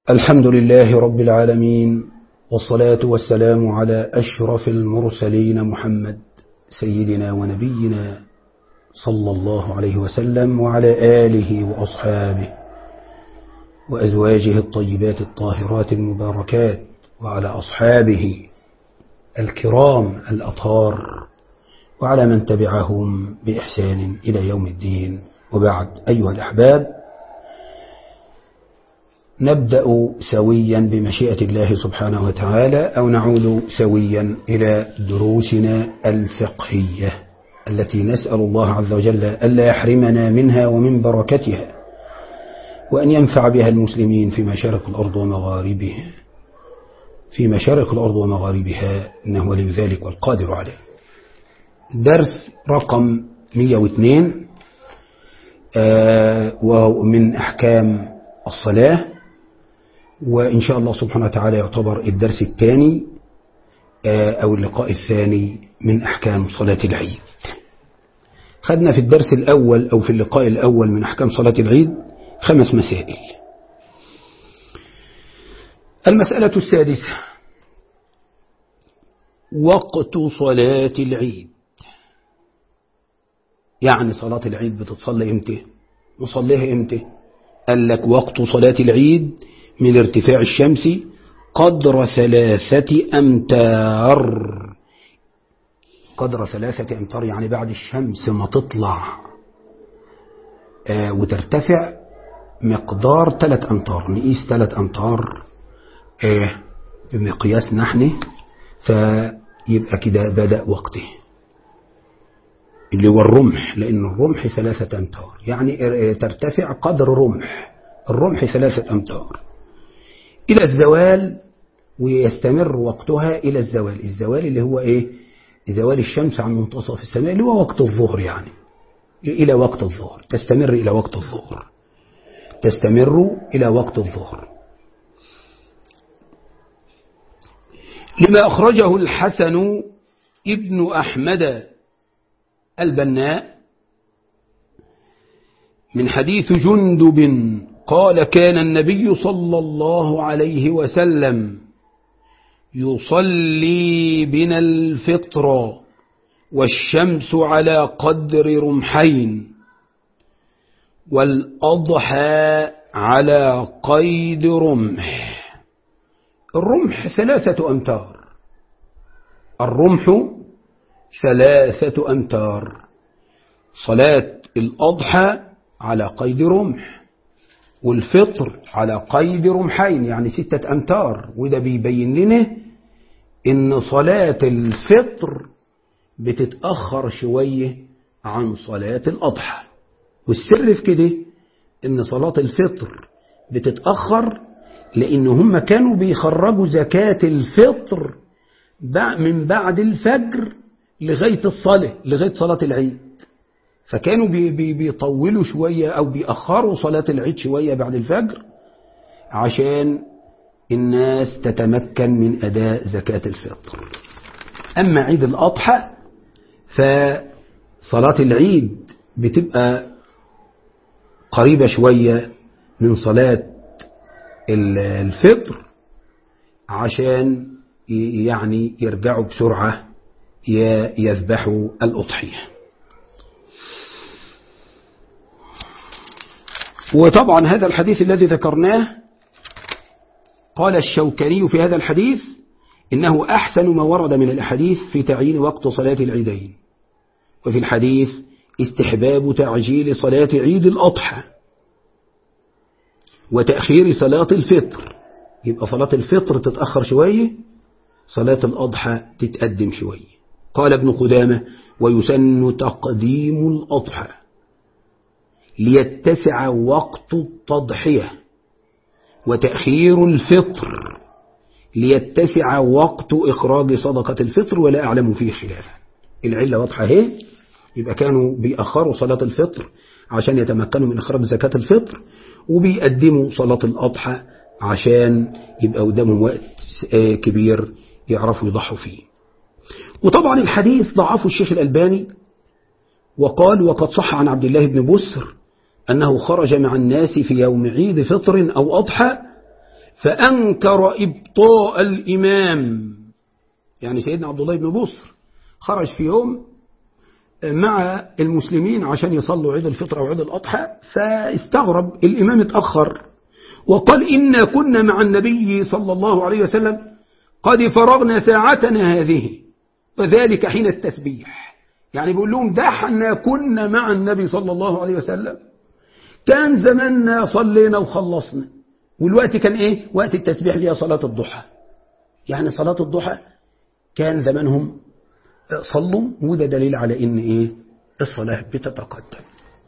الحمد لله رب العالمين والصلاة والسلام على أشرف المرسلين محمد سيدنا ونبينا صلى الله عليه وسلم وعلى آله وأصحابه وأزواجه الطيبات الطاهرات المباركات وعلى أصحابه الكرام الأطهار وعلى من تبعهم بإحسان إلى يوم الدين وبعد أيها الأحباب نبدأ سويا بمشيئة الله سبحانه وتعالى أو نعود سويا إلى دروسنا الفقهية التي نسأل الله عز وجل ألا يحرمنا منها ومن بركتها وأن ينفع بها المسلمين في مشارق الأرض ومغاربها في مشارق الأرض ومغاربها إنه ولي ذلك والقادر عليه درس رقم 102 آه وهو من أحكام الصلاة وإن شاء الله سبحانه وتعالى يعتبر الدرس الثاني أو اللقاء الثاني من أحكام صلاة العيد خدنا في الدرس الأول أو في اللقاء الأول من أحكام صلاة العيد خمس مسائل المسألة السادسة وقت صلاة العيد يعني صلاة العيد بتتصلى امتى نصليها امتى قال لك وقت صلاة العيد من ارتفاع الشمس قدر ثلاثة أمتار قدر ثلاثة أمتار يعني بعد الشمس ما تطلع آه وترتفع مقدار ثلاث أمتار نقيس ثلاث أمتار آه بمقياس نحن فيبقى كده بدأ وقته اللي هو الرمح لأن الرمح ثلاثة أمتار يعني ترتفع قدر رمح الرمح ثلاثة أمتار إلى الزوال ويستمر وقتها إلى الزوال الزوال اللي هو إيه زوال الشمس عن منتصف السماء اللي هو وقت الظهر يعني إلى وقت الظهر تستمر إلى وقت الظهر تستمر إلى وقت الظهر لما أخرجه الحسن ابن أحمد البناء من حديث جندب قال كان النبي صلى الله عليه وسلم يصلي بنا الفطر والشمس على قدر رمحين والأضحى على قيد رمح الرمح ثلاثة أمتار الرمح ثلاثة أمتار صلاة الأضحى على قيد رمح والفطر على قيد رمحين يعني ستة أمتار وده بيبين لنا إن صلاة الفطر بتتأخر شوية عن صلاة الأضحى والسر في كده إن صلاة الفطر بتتأخر لأن هم كانوا بيخرجوا زكاة الفطر من بعد الفجر لغاية الصلاة لغاية صلاة العيد فكانوا بي بي بيطولوا شوية أو بيأخروا صلاة العيد شوية بعد الفجر عشان الناس تتمكن من أداء زكاة الفطر أما عيد الأضحى فصلاة العيد بتبقى قريبة شوية من صلاة الفطر عشان يعني يرجعوا بسرعة يذبحوا الأضحية وطبعا هذا الحديث الذي ذكرناه قال الشوكاني في هذا الحديث إنه أحسن ما ورد من الأحاديث في تعيين وقت صلاة العيدين وفي الحديث استحباب تعجيل صلاة عيد الأضحى وتأخير صلاة الفطر يبقى صلاة الفطر تتأخر شوية صلاة الأضحى تتقدم شوية قال ابن قدامة ويسن تقديم الأضحى ليتسع وقت التضحية وتأخير الفطر ليتسع وقت إخراج صدقة الفطر ولا أعلم فيه خلافا العلة واضحة اهي يبقى كانوا بيأخروا صلاة الفطر عشان يتمكنوا من إخراج زكاة الفطر وبيقدموا صلاة الأضحى عشان يبقى قدامهم وقت كبير يعرفوا يضحوا فيه وطبعا الحديث ضعفه الشيخ الألباني وقال وقد صح عن عبد الله بن بسر أنه خرج مع الناس في يوم عيد فطر أو أضحى فأنكر إبطاء الإمام يعني سيدنا عبد الله بن بصر خرج في يوم مع المسلمين عشان يصلوا عيد الفطر أو عيد الأضحى فاستغرب الإمام اتأخر وقال إنا كنا مع النبي صلى الله عليه وسلم قد فرغنا ساعتنا هذه وذلك حين التسبيح يعني بيقول لهم ده احنا كنا مع النبي صلى الله عليه وسلم كان زماننا صلينا وخلصنا والوقت كان ايه وقت التسبيح اللي هي صلاة الضحى يعني صلاة الضحى كان زمانهم صلوا وده دليل على ان ايه الصلاة بتتقدم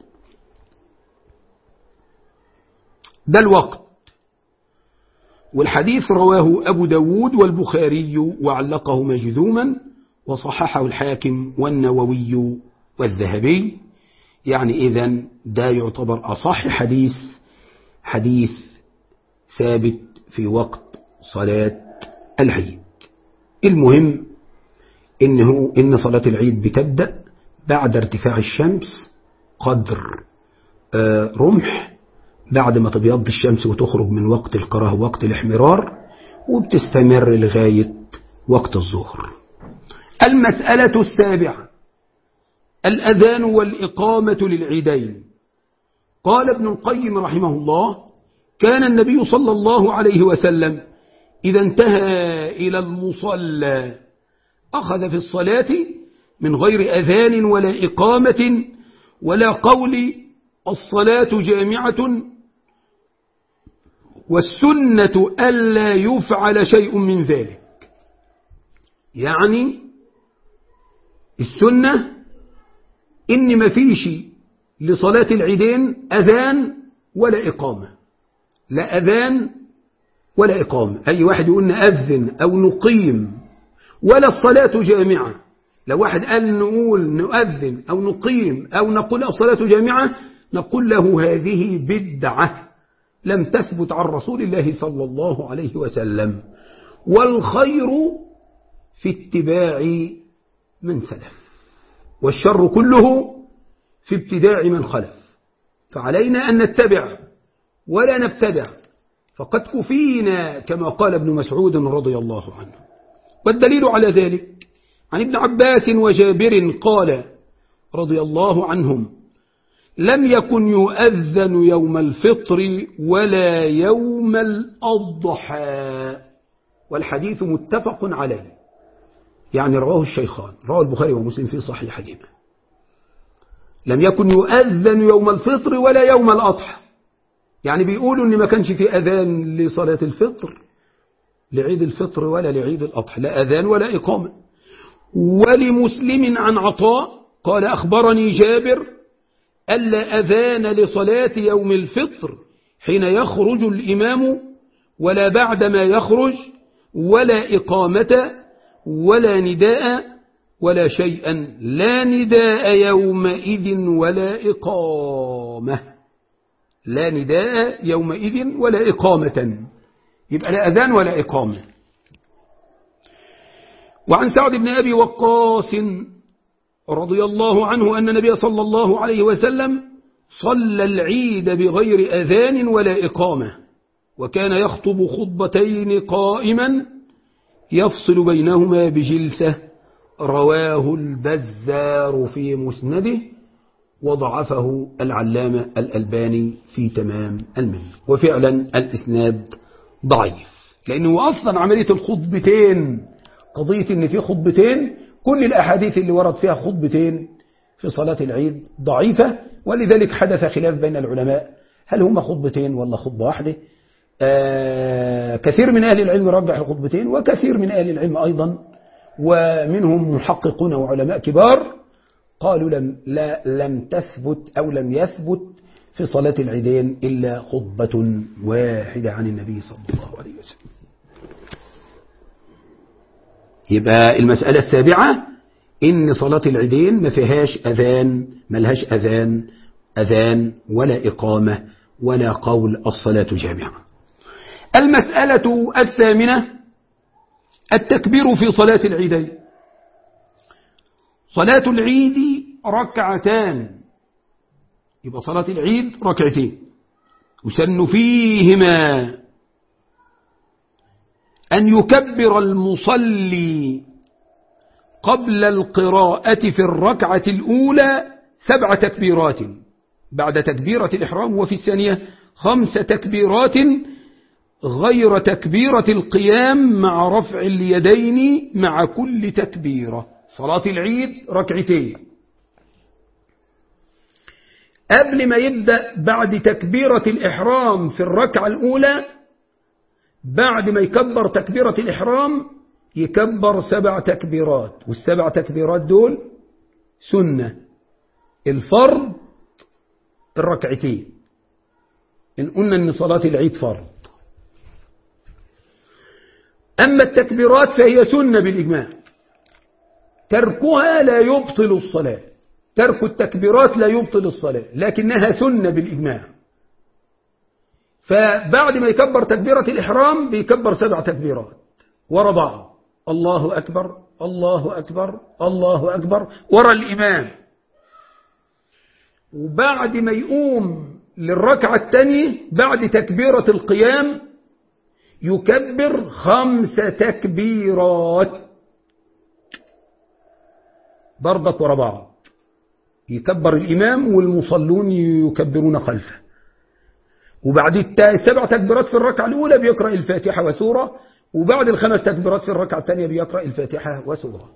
ده الوقت والحديث رواه أبو داود والبخاري وعلقه مجذوما وصححه الحاكم والنووي والذهبي يعني إذا ده يعتبر أصح حديث حديث ثابت في وقت صلاة العيد المهم إنه إن صلاة العيد بتبدأ بعد ارتفاع الشمس قدر رمح بعد ما تبيض الشمس وتخرج من وقت الكراهه وقت الاحمرار وبتستمر لغاية وقت الظهر المسألة السابعة الأذان والإقامة للعيدين قال ابن القيم رحمه الله كان النبي صلى الله عليه وسلم إذا انتهى إلى المصلى أخذ في الصلاة من غير أذان ولا إقامة ولا قول الصلاة جامعة والسنة ألا يفعل شيء من ذلك يعني السنة إن ما فيش لصلاة العيدين أذان ولا إقامة لا أذان ولا إقامة أي واحد يقول نأذن أو نقيم ولا الصلاة جامعة لو واحد قال نقول نؤذن أو نقيم أو نقول الصلاة جامعة نقول له هذه بدعة لم تثبت عن رسول الله صلى الله عليه وسلم والخير في اتباع من سلف والشر كله في ابتداع من خلف فعلينا أن نتبع ولا نبتدع فقد كفينا كما قال ابن مسعود رضي الله عنه والدليل على ذلك عن ابن عباس وجابر قال رضي الله عنهم لم يكن يؤذن يوم الفطر ولا يوم الأضحى والحديث متفق عليه يعني رواه الشيخان رواه البخاري ومسلم في صحيحهما لم يكن يؤذن يوم الفطر ولا يوم الأضحى يعني بيقولوا ان ما كانش في أذان لصلاة الفطر لعيد الفطر ولا لعيد الأضحى لا أذان ولا إقامة ولمسلم عن عطاء قال أخبرني جابر ألا أذان لصلاة يوم الفطر حين يخرج الإمام ولا بعد ما يخرج ولا إقامة ولا نداء ولا شيئا لا نداء يومئذ ولا إقامة لا نداء يومئذ ولا إقامة يبقى لا أذان ولا إقامة وعن سعد بن أبي وقاص رضي الله عنه أن النبي صلى الله عليه وسلم صلى العيد بغير أذان ولا إقامة وكان يخطب خطبتين قائما يفصل بينهما بجلسة رواه البزار في مسنده وضعفه العلامة الألباني في تمام المن وفعلا الإسناد ضعيف لأنه أصلا عملية الخطبتين قضية أن في خطبتين كل الأحاديث اللي ورد فيها خطبتين في صلاة العيد ضعيفة ولذلك حدث خلاف بين العلماء هل هما خطبتين ولا خطبة واحدة آه كثير من أهل العلم رجح الخطبتين وكثير من أهل العلم أيضا ومنهم محققون وعلماء كبار قالوا لم, لا لم تثبت أو لم يثبت في صلاة العيدين إلا خطبة واحدة عن النبي صلى الله عليه وسلم يبقى المسألة السابعة إن صلاة العيدين ما فيهاش أذان ما لهاش أذان أذان ولا إقامة ولا قول الصلاة جامعة المسألة الثامنة التكبير في صلاة العيدين صلاة العيد ركعتان يبقى صلاة العيد ركعتين يسن فيهما أن يكبر المصلي قبل القراءة في الركعة الأولى سبع تكبيرات بعد تكبيرة الإحرام وفي الثانية خمس تكبيرات غير تكبيرة القيام مع رفع اليدين مع كل تكبيرة صلاة العيد ركعتين قبل ما يبدأ بعد تكبيرة الإحرام في الركعة الأولى بعد ما يكبر تكبيرة الإحرام يكبر سبع تكبيرات والسبع تكبيرات دول سنة الفرض الركعتين إن قلنا أن صلاة العيد فرض أما التكبيرات فهي سنة بالإجماع تركها لا يبطل الصلاة ترك التكبيرات لا يبطل الصلاة لكنها سنة بالإجماع فبعد ما يكبر تكبيرة الإحرام بيكبر سبع تكبيرات ورا بعض الله أكبر الله أكبر الله أكبر ورا الإمام وبعد ما يقوم للركعة الثانية بعد تكبيرة القيام يكبر خمس تكبيرات برضك ورا بعض يكبر الإمام والمصلون يكبرون خلفه وبعد السبع تكبيرات في الركعة الأولى بيقرأ الفاتحة وسورة وبعد الخمس تكبيرات في الركعة الثانية بيقرأ الفاتحة وسورة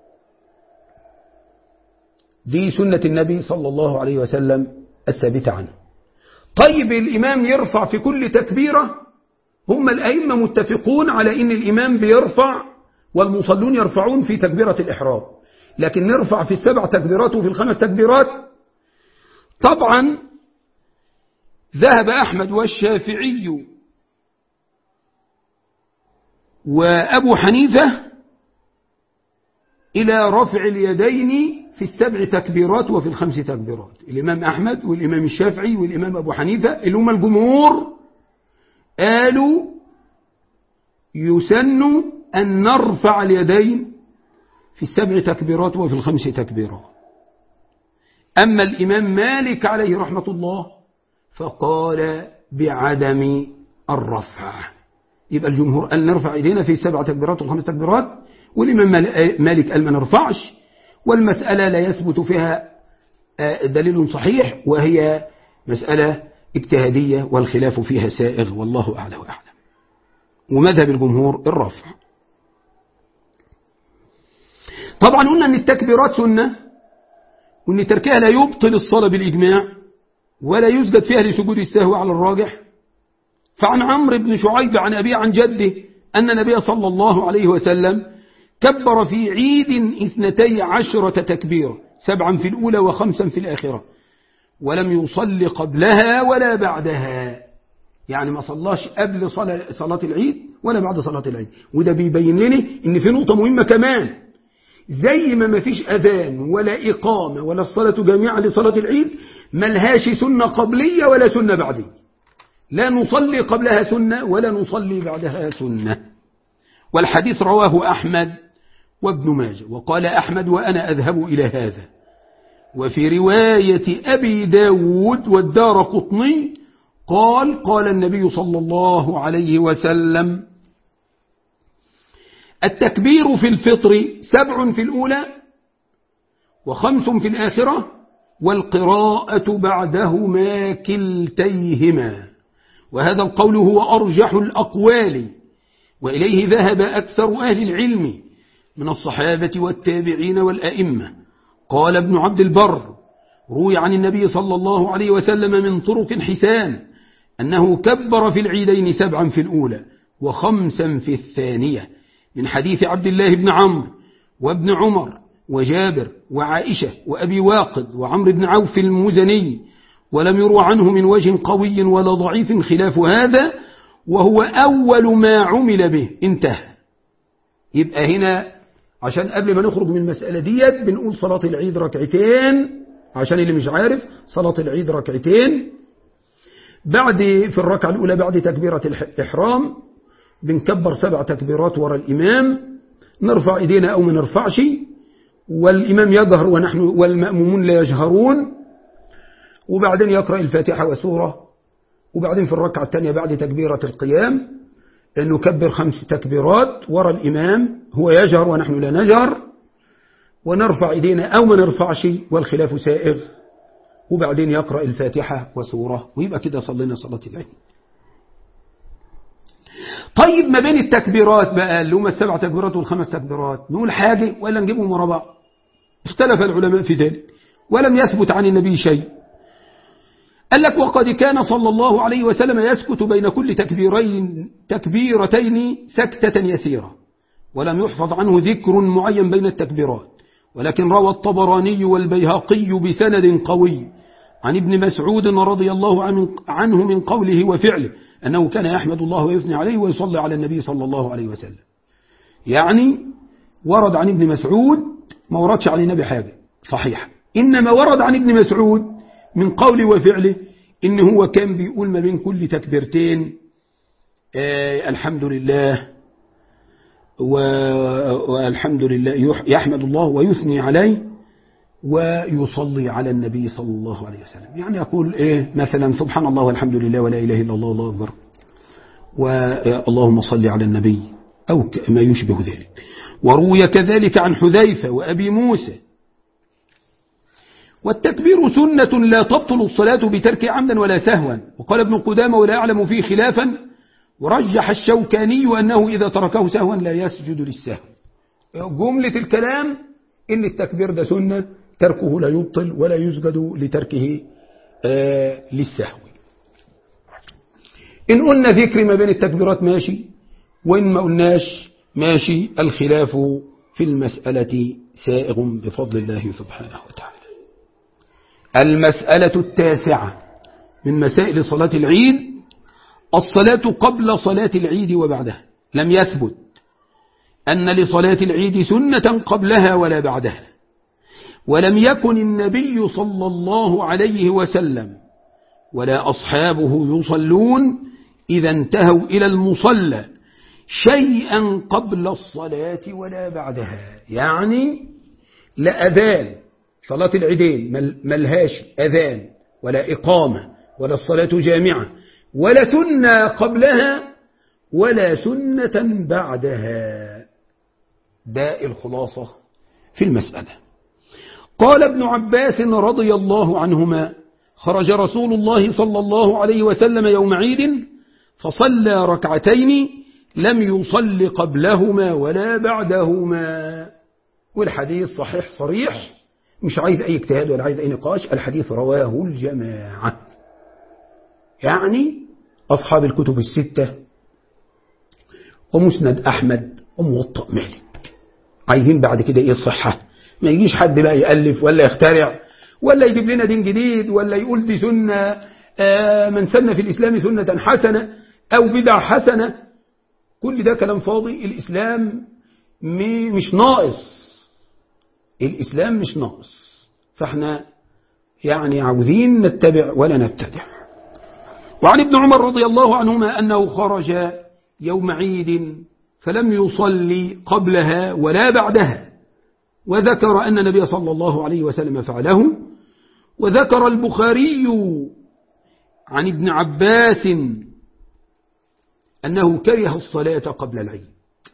دي سنة النبي صلى الله عليه وسلم الثابتة عنه طيب الإمام يرفع في كل تكبيرة هم الأئمة متفقون على إن الإمام بيرفع والمصلون يرفعون في تكبيرة الإحرام لكن نرفع في السبع تكبيرات وفي الخمس تكبيرات طبعا ذهب أحمد والشافعي وأبو حنيفة إلى رفع اليدين في السبع تكبيرات وفي الخمس تكبيرات الإمام أحمد والإمام الشافعي والإمام أبو حنيفة اللي هم الجمهور قالوا يسن أن نرفع اليدين في السبع تكبيرات وفي الخمس تكبيرات أما الإمام مالك عليه رحمة الله فقال بعدم الرفع يبقى الجمهور قال نرفع إيدينا في سبع تكبيرات وخمس تكبيرات والإمام مالك قال ما نرفعش والمسألة لا يثبت فيها دليل صحيح وهي مسألة اجتهادية والخلاف فيها سائغ والله أعلى وأعلم ومذهب الجمهور الرفع طبعا قلنا أن التكبيرات سنة وأن تركها لا يبطل الصلاة بالإجماع ولا يسجد فيها لسجود السهو على الراجح فعن عمرو بن شعيب عن أبي عن جده أن النبي صلى الله عليه وسلم كبر في عيد اثنتي عشرة تكبير سبعا في الأولى وخمسا في الآخرة ولم يصل قبلها ولا بعدها يعني ما صلاش قبل صلاة العيد ولا بعد صلاة العيد وده بيبين لنا ان في نقطة مهمة كمان زي ما ما فيش أذان ولا إقامة ولا الصلاة جميعا لصلاة العيد ملهاش سنة قبلية ولا سنة بعدية لا نصلي قبلها سنة ولا نصلي بعدها سنة والحديث رواه أحمد وابن ماجه وقال أحمد وأنا أذهب إلى هذا وفي رواية أبي داود والدار قطني قال قال النبي صلى الله عليه وسلم التكبير في الفطر سبع في الأولى وخمس في الآخرة والقراءة بعدهما كلتيهما وهذا القول هو أرجح الأقوال وإليه ذهب أكثر أهل العلم من الصحابة والتابعين والأئمة قال ابن عبد البر روي عن النبي صلى الله عليه وسلم من طرق حسان أنه كبر في العيدين سبعا في الأولى وخمسا في الثانية من حديث عبد الله بن عمرو وابن عمر وجابر وعائشة وأبي واقد وعمرو بن عوف المزني ولم يروى عنه من وجه قوي ولا ضعيف خلاف هذا وهو أول ما عمل به انتهى يبقى هنا عشان قبل ما نخرج من المسألة ديت بنقول صلاة العيد ركعتين عشان اللي مش عارف صلاة العيد ركعتين بعد في الركعة الأولى بعد تكبيرة الإحرام بنكبر سبع تكبيرات وراء الإمام نرفع إيدينا أو ما نرفعش والإمام يجهر ونحن والمأمومون لا يجهرون وبعدين يقرأ الفاتحة وسورة وبعدين في الركعة الثانية بعد تكبيرة القيام أن نكبر خمس تكبيرات وراء الإمام هو يجهر ونحن لا نجهر ونرفع إيدينا أو ما نرفعش والخلاف سائغ وبعدين يقرأ الفاتحة وسورة ويبقى كده صلينا صلاة العيد طيب ما بين التكبيرات بقى اللي هم السبع تكبيرات والخمس تكبيرات نقول حاجة ولا نجيبهم ورا بعض اختلف العلماء في ذلك ولم يثبت عن النبي شيء قال لك وقد كان صلى الله عليه وسلم يسكت بين كل تكبيرين تكبيرتين سكتة يسيرة ولم يحفظ عنه ذكر معين بين التكبيرات ولكن روى الطبراني والبيهقي بسند قوي عن ابن مسعود رضي الله عنه من قوله وفعله أنه كان يحمد الله ويثني عليه ويصلي على النبي صلى الله عليه وسلم يعني ورد عن ابن مسعود ما وردش عن النبي حاجة صحيح إنما ورد عن ابن مسعود من قوله وفعله إن هو كان بيقول ما بين كل تكبيرتين آه الحمد لله والحمد لله يحمد الله ويثني عليه ويصلي على النبي صلى الله عليه وسلم يعني يقول إيه مثلا سبحان الله والحمد لله ولا إله إلا الله الله أكبر واللهم صل على النبي أو ما يشبه ذلك وروي كذلك عن حذيفة وأبي موسى والتكبير سنة لا تبطل الصلاة بترك عمدا ولا سهوا وقال ابن قدامة ولا أعلم فيه خلافا ورجح الشوكاني أنه إذا تركه سهوا لا يسجد للسهو جملة الكلام إن التكبير ده سنة تركه لا يبطل ولا يسجد لتركه آه للسهو إن قلنا ذكر ما بين التكبيرات ماشي وإن ما قلناش ماشي الخلاف في المسألة سائغ بفضل الله سبحانه وتعالى المسألة التاسعة من مسائل صلاة العيد الصلاة قبل صلاة العيد وبعدها لم يثبت أن لصلاة العيد سنة قبلها ولا بعدها ولم يكن النبي صلى الله عليه وسلم ولا أصحابه يصلون إذا انتهوا إلى المصلى شيئا قبل الصلاة ولا بعدها يعني لا أذان صلاة العيدين ملهاش أذان ولا إقامة ولا الصلاة جامعة ولا سنة قبلها ولا سنة بعدها ده الخلاصة في المسألة قال ابن عباس رضي الله عنهما خرج رسول الله صلى الله عليه وسلم يوم عيد فصلى ركعتين لم يصل قبلهما ولا بعدهما والحديث صحيح صريح مش عايز أي اجتهاد ولا عايز أي نقاش الحديث رواه الجماعة يعني أصحاب الكتب الستة ومسند أحمد وموطأ مالك عايزين بعد كده إيه الصحة ما يجيش حد بقى يألف ولا يخترع ولا يجيب لنا دين جديد ولا يقول دي سنة آه من سن في الإسلام سنة حسنة أو بدع حسنة كل ده كلام فاضي الإسلام مش ناقص الإسلام مش ناقص فاحنا يعني عاوزين نتبع ولا نبتدع وعن ابن عمر رضي الله عنهما أنه خرج يوم عيد فلم يصلي قبلها ولا بعدها وذكر أن النبي صلى الله عليه وسلم فعله وذكر البخاري عن ابن عباس أنه كره الصلاة قبل العيد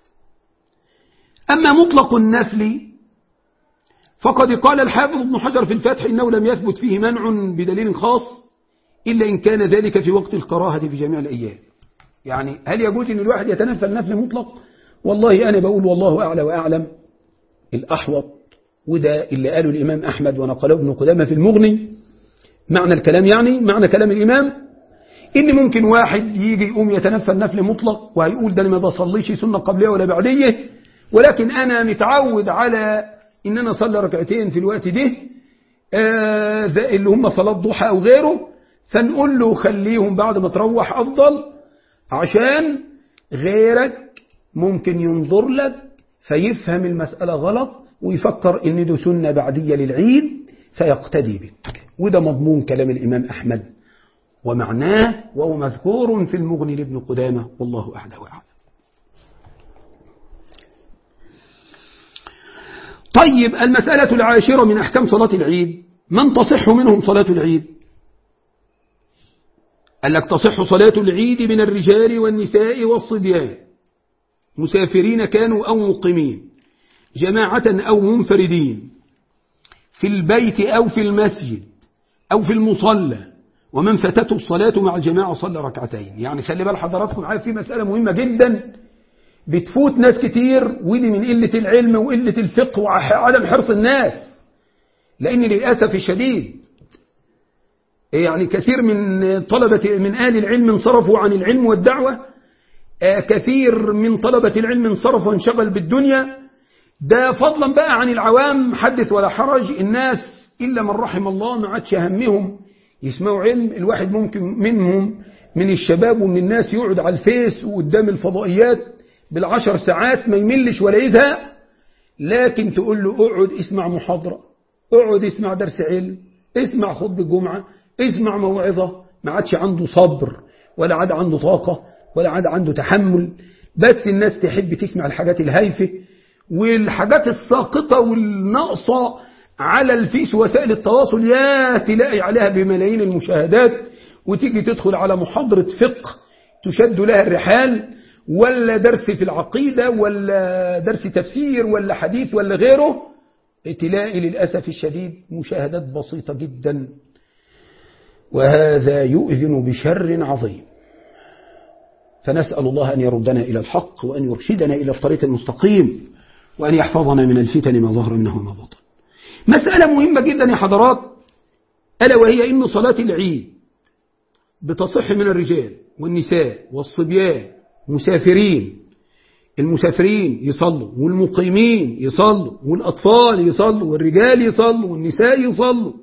أما مطلق النفل فقد قال الحافظ ابن حجر في الفتح إنه لم يثبت فيه منع بدليل خاص إلا إن كان ذلك في وقت الكراهة في جميع الأيام يعني هل يجوز أن الواحد يتنفل نفل مطلق والله أنا بقول والله أعلى وأعلم الأحوط وده اللي قاله الإمام أحمد ونقله ابن قدامة في المغني معنى الكلام يعني معنى كلام الإمام إن ممكن واحد يجي يقوم يتنفل نفل مطلق وهيقول ده أنا ما بصليش سنة قبلية ولا بعدية ولكن أنا متعود على إن أنا أصلي ركعتين في الوقت ده آه اللي هم صلاة ضحى أو غيره فنقول له خليهم بعد ما تروح أفضل عشان غيرك ممكن ينظر لك فيفهم المسألة غلط ويفكر إن ده سنة بعدية للعيد فيقتدي بك وده مضمون كلام الإمام أحمد ومعناه وهو مذكور في المغني لابن قدامة والله أعلى وأعلم طيب المسألة العاشرة من أحكام صلاة العيد من تصح منهم صلاة العيد قال لك تصح صلاة العيد من الرجال والنساء والصبيان مسافرين كانوا أو مقيمين جماعة أو منفردين في البيت أو في المسجد أو في المصلى ومن فاتته الصلاة مع الجماعة صلى ركعتين يعني خلي بال حضراتكم عارف في مسألة مهمة جدا بتفوت ناس كتير ودي من قلة العلم وقلة الفقه وعدم حرص الناس لأن للأسف الشديد يعني كثير من طلبة من آل العلم انصرفوا عن العلم والدعوة كثير من طلبة العلم انصرفوا وانشغل بالدنيا ده فضلا بقى عن العوام حدث ولا حرج الناس إلا من رحم الله ما عادش همهم يسمعوا علم الواحد ممكن منهم من الشباب ومن الناس يقعد على الفيس وقدام الفضائيات بالعشر ساعات ما يملش ولا يزهق لكن تقول له اقعد اسمع محاضرة اقعد اسمع درس علم اسمع خطبة الجمعة اسمع موعظة ما عادش عنده صبر ولا عاد عنده طاقة ولا عاد عنده تحمل بس الناس تحب تسمع الحاجات الهايفة والحاجات الساقطة والناقصة على الفيس وسائل التواصل يا تلاقي عليها بملايين المشاهدات وتيجي تدخل على محاضرة فقه تشد لها الرحال ولا درس في العقيدة ولا درس تفسير ولا حديث ولا غيره تلاقي للأسف الشديد مشاهدات بسيطة جدا وهذا يؤذن بشر عظيم فنسأل الله أن يردنا إلى الحق وأن يرشدنا إلى الطريق المستقيم وأن يحفظنا من الفتن ما ظهر منه وما بطن مسألة مهمة جدا يا حضرات ألا وهي إن صلاة العيد بتصح من الرجال والنساء والصبيان مسافرين المسافرين يصلوا والمقيمين يصلوا والأطفال يصلوا والرجال يصلوا والنساء يصلوا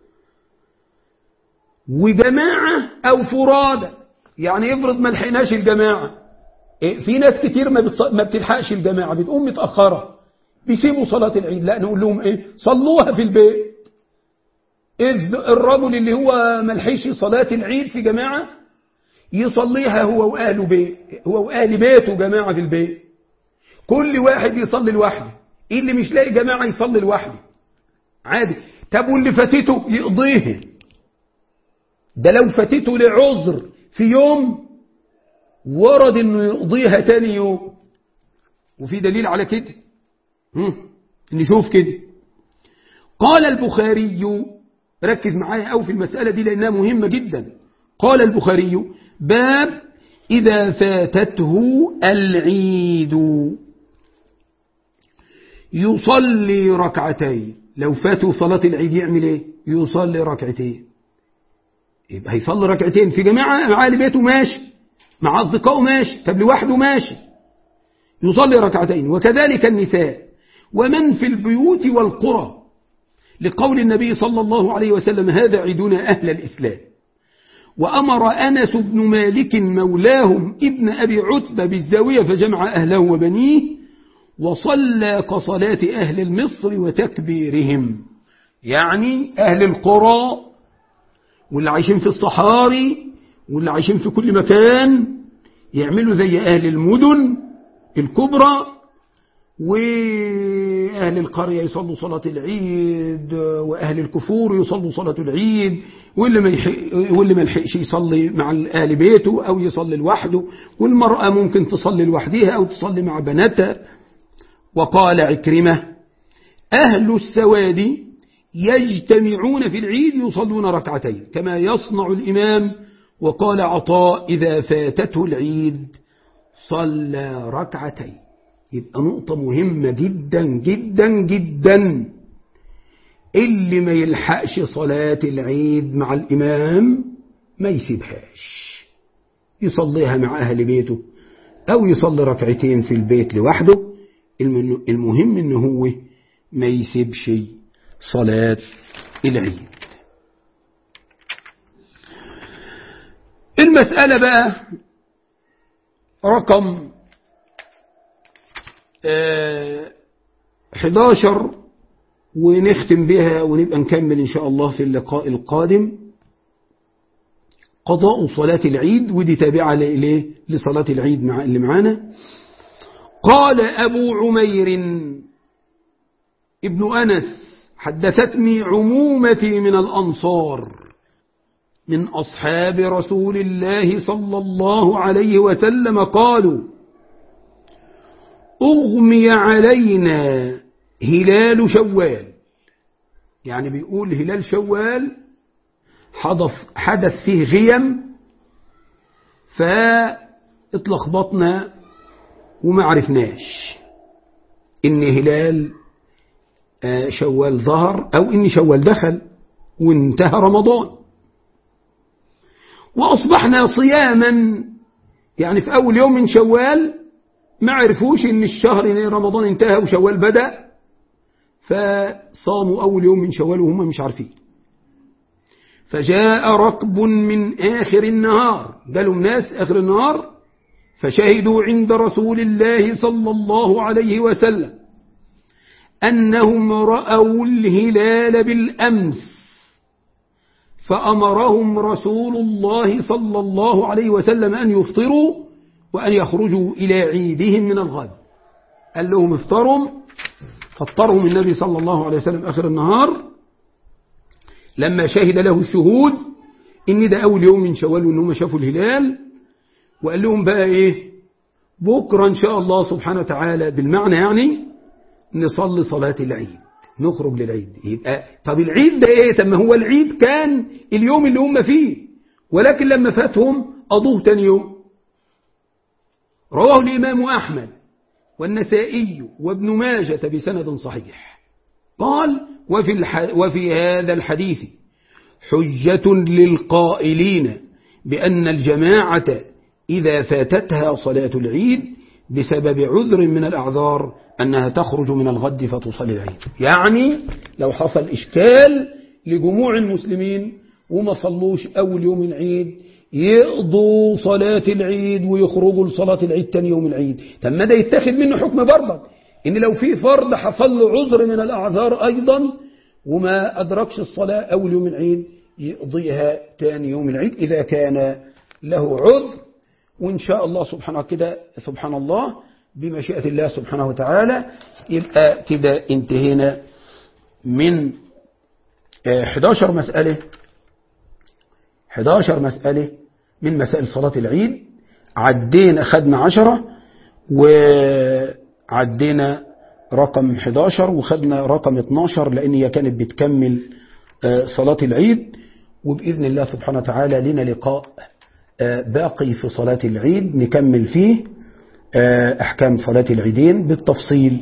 وجماعة أو فرادة يعني افرض ما لحقناش الجماعة في ناس كتير ما, ما بتلحقش الجماعة بتقوم متأخرة بيسيبوا صلاة العيد لا نقول لهم ايه صلوها في البيت إذ الرجل اللي هو ملحيش صلاة العيد في جماعة يصليها هو وأهل بيت هو وأهل بيته جماعة في البيت كل واحد يصلي لوحده إيه اللي مش لاقي جماعة يصلي لوحده عادي طب واللي فاتته يقضيه ده لو فاتته لعذر في يوم ورد انه يقضيها تاني يوم وفي دليل على كده نشوف كده قال البخاري ركز معايا أو في المسألة دي لأنها مهمة جدا قال البخاري باب إذا فاتته العيد يصلي ركعتين لو فاته صلاة العيد يعمل ايه يصلي ركعتين يبقى هيصلي ركعتين في جماعة مع أهل بيته ماشي مع أصدقائه ماشي طب لوحده ماشي يصلي ركعتين وكذلك النساء ومن في البيوت والقرى لقول النبي صلى الله عليه وسلم هذا عيدنا أهل الإسلام وأمر أنس بن مالك مولاهم ابن أبي عتبة بالزاوية فجمع أهله وبنيه وصلى كصلاة أهل المصر وتكبيرهم يعني أهل القرى واللي عايشين في الصحاري واللي عايشين في كل مكان يعملوا زي أهل المدن الكبرى وأهل القرية يصلوا صلاة العيد وأهل الكفور يصلوا صلاة العيد واللي ما واللي ما يلحقش يصلي مع أهل بيته أو يصلي لوحده والمرأة ممكن تصلي لوحدها أو تصلي مع بناتها وقال عكرمة أهل السواد يجتمعون في العيد يصلون ركعتين كما يصنع الإمام وقال عطاء إذا فاتته العيد صلى ركعتين يبقى نقطة مهمة جدا جدا جدا اللي ما يلحقش صلاة العيد مع الإمام ما يسيبهاش يصليها مع أهل بيته أو يصلي ركعتين في البيت لوحده المهم إن هو ما يسيبش صلاة العيد المسألة بقى رقم 11 ونختم بها ونبقى نكمل إن شاء الله في اللقاء القادم قضاء صلاة العيد ودي تابعة لإليه لصلاة العيد مع اللي معانا قال أبو عمير ابن أنس حدثتني عمومتي من الأنصار من أصحاب رسول الله صلى الله عليه وسلم قالوا أغمي علينا هلال شوال يعني بيقول هلال شوال حدث, حدث فيه غيم فاتلخبطنا وما عرفناش إن هلال شوال ظهر أو إن شوال دخل وانتهى رمضان وأصبحنا صياما يعني في أول يوم من شوال ما عرفوش إن الشهر رمضان انتهى وشوال بدأ فصاموا أول يوم من شوال وهم مش عارفين فجاء ركب من آخر النهار قالوا الناس آخر النهار فشهدوا عند رسول الله صلى الله عليه وسلم أنهم رأوا الهلال بالأمس فأمرهم رسول الله صلى الله عليه وسلم أن يفطروا وأن يخرجوا إلى عيدهم من الغد قال لهم افطروا فطرهم النبي صلى الله عليه وسلم آخر النهار لما شهد له الشهود إن ده أول يوم من شوال وإنهم شافوا الهلال وقال لهم بقى إيه بكرة إن شاء الله سبحانه وتعالى بالمعنى يعني نصلي صلاة العيد نخرج للعيد يبقى طب العيد ده ايه طب ما هو العيد كان اليوم اللي هم فيه ولكن لما فاتهم قضوه تاني يوم رواه الإمام أحمد والنسائي وابن ماجة بسند صحيح قال وفي, الح... وفي هذا الحديث حجة للقائلين بأن الجماعة إذا فاتتها صلاة العيد بسبب عذر من الأعذار أنها تخرج من الغد فتصلي العيد يعني لو حصل إشكال لجموع المسلمين وما صلوش أول يوم العيد يقضوا صلاة العيد ويخرجوا لصلاة العيد تاني يوم العيد طب ما ده يتخذ منه حكم برضك إن لو في فرد حصل له عذر من الأعذار أيضا وما أدركش الصلاة أول يوم العيد يقضيها تاني يوم العيد إذا كان له عذر وإن شاء الله سبحانه كده سبحان الله بمشيئة الله سبحانه وتعالى يبقى كده انتهينا من 11 مسألة 11 مسألة من مسائل صلاة العيد عدينا خدنا عشرة وعدينا رقم 11 وخدنا رقم 12 لأن هي كانت بتكمل صلاة العيد وبإذن الله سبحانه وتعالى لنا لقاء باقي في صلاة العيد نكمل فيه أحكام صلاة العيدين بالتفصيل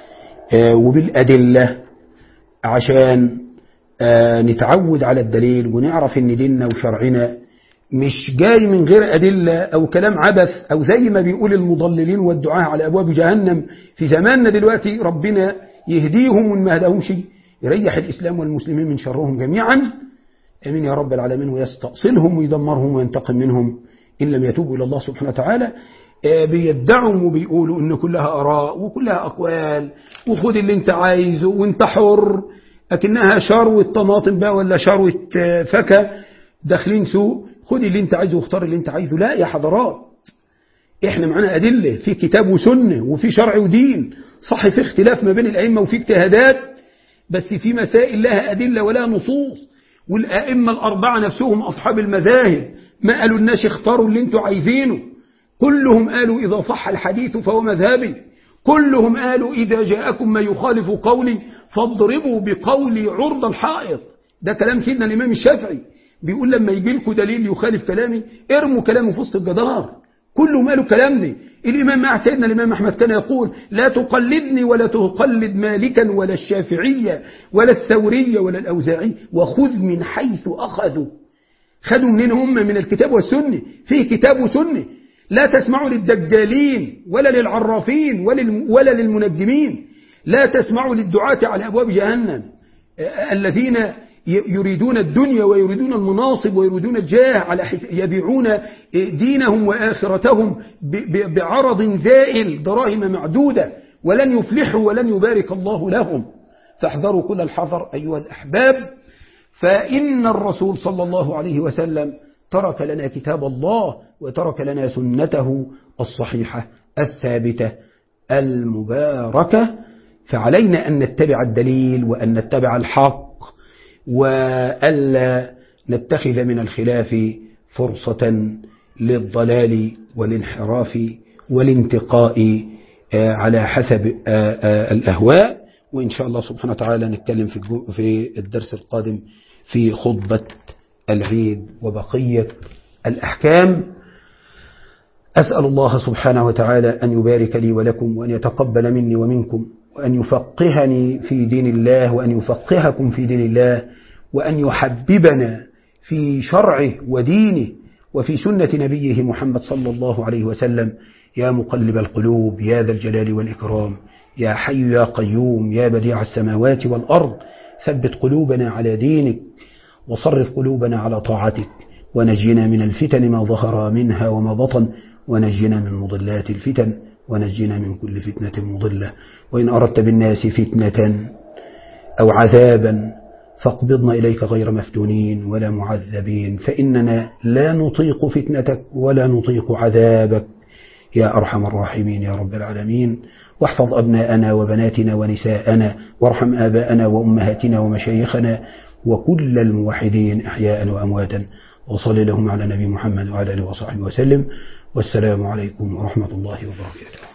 وبالأدلة عشان نتعود على الدليل ونعرف ان ديننا وشرعنا مش جاي من غير أدلة أو كلام عبث أو زي ما بيقول المضللين والدعاة على أبواب جهنم في زماننا دلوقتي ربنا يهديهم وإن ما هداهمش يريح الإسلام والمسلمين من شرهم جميعا امين يا رب العالمين ويستأصلهم ويدمرهم وينتقم منهم إن لم يتوبوا إلى الله سبحانه وتعالى بيدعوا وبيقولوا إن كلها آراء وكلها أقوال وخد اللي انت عايزه وانت حر لكنها شروة طماطم بقى ولا شروة فكة داخلين سوق خد اللي انت عايزه واختار اللي انت عايزه لا يا حضرات احنا معانا أدلة في كتاب وسنة وفي شرع ودين صح في اختلاف ما بين الأئمة وفي اجتهادات بس في مسائل لها أدلة ولا نصوص والأئمة الأربعة نفسهم أصحاب المذاهب ما قالوا الناس اختاروا اللي انتوا عايزينه كلهم قالوا إذا صح الحديث فهو مذهبي كلهم قالوا إذا جاءكم ما يخالف قولي فاضربوا بقولي عرض الحائط ده كلام سيدنا الإمام الشافعي بيقول لما يجي لكم دليل يخالف كلامي ارموا كلامه في وسط الجدار كلهم قالوا الكلام ده الإمام مع سيدنا الإمام أحمد كان يقول لا تقلدني ولا تقلد مالكا ولا الشافعية ولا الثورية ولا الأوزاعي وخذ من حيث أخذوا خدوا منين هم من الكتاب والسنة فيه كتاب وسنة لا تسمعوا للدجالين ولا للعرافين ولا للمنجمين لا تسمعوا للدعاة على أبواب جهنم الذين يريدون الدنيا ويريدون المناصب ويريدون الجاه على يبيعون دينهم وآخرتهم بعرض زائل دراهم معدودة ولن يفلحوا ولن يبارك الله لهم فاحذروا كل الحذر أيها الأحباب فإن الرسول صلى الله عليه وسلم ترك لنا كتاب الله وترك لنا سنته الصحيحة الثابتة المباركة فعلينا أن نتبع الدليل وأن نتبع الحق وألا نتخذ من الخلاف فرصة للضلال والانحراف والانتقاء على حسب الأهواء وإن شاء الله سبحانه وتعالى نتكلم في الدرس القادم في خطبة العيد وبقية الأحكام أسأل الله سبحانه وتعالى أن يبارك لي ولكم وأن يتقبل مني ومنكم وأن يفقهني في دين الله وأن يفقهكم في دين الله وأن يحببنا في شرعه ودينه وفي سنة نبيه محمد صلى الله عليه وسلم يا مقلب القلوب يا ذا الجلال والإكرام يا حي يا قيوم يا بديع السماوات والأرض ثبت قلوبنا على دينك وصرف قلوبنا على طاعتك ونجنا من الفتن ما ظهر منها وما بطن ونجنا من مضلات الفتن ونجنا من كل فتنة مضلة وإن أردت بالناس فتنة أو عذابا فاقبضنا إليك غير مفتونين ولا معذبين فإننا لا نطيق فتنتك ولا نطيق عذابك يا أرحم الراحمين يا رب العالمين واحفظ أبناءنا وبناتنا ونساءنا وارحم آباءنا وأمهاتنا ومشايخنا وكل الموحدين أحياء وأمواتا وصل لهم على نبي محمد وعلى آله وصحبه وسلم والسلام عليكم ورحمة الله وبركاته